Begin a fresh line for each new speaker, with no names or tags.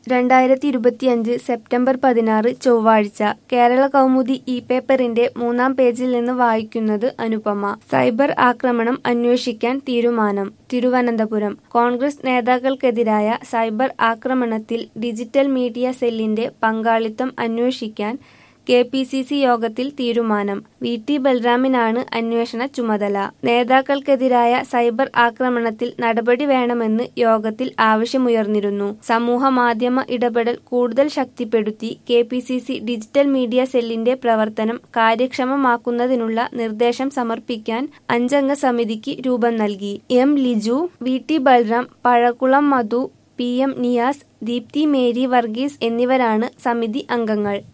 രണ്ടായിരത്തി ഇരുപത്തിയഞ്ച് സെപ്റ്റംബർ പതിനാറ് ചൊവ്വാഴ്ച കേരള കൗമുദി ഇ പേപ്പറിന്റെ മൂന്നാം പേജിൽ നിന്ന് വായിക്കുന്നത് അനുപമ സൈബർ ആക്രമണം അന്വേഷിക്കാൻ തീരുമാനം തിരുവനന്തപുരം കോൺഗ്രസ് നേതാക്കൾക്കെതിരായ സൈബർ ആക്രമണത്തിൽ ഡിജിറ്റൽ മീഡിയ സെല്ലിന്റെ പങ്കാളിത്തം അന്വേഷിക്കാൻ കെ പി സി സി യോഗത്തിൽ തീരുമാനം വി ടി ബൽറാമിനാണ് അന്വേഷണ ചുമതല നേതാക്കൾക്കെതിരായ സൈബർ ആക്രമണത്തിൽ നടപടി വേണമെന്ന് യോഗത്തിൽ ആവശ്യമുയർന്നിരുന്നു സമൂഹ മാധ്യമ ഇടപെടൽ കൂടുതൽ ശക്തിപ്പെടുത്തി K P C C digital media സെല്ലിന്റെ പ്രവർത്തനം കാര്യക്ഷമമാക്കുന്നതിനുള്ള നിർദ്ദേശം സമർപ്പിക്കാൻ അഞ്ചംഗ സമിതിക്ക് രൂപം നൽകി M Liju V T Balram Pazhakulam Madhu P M Niyas Deepthi Mary Varghese എന്നിവരാണ് സമിതി അംഗങ്ങൾ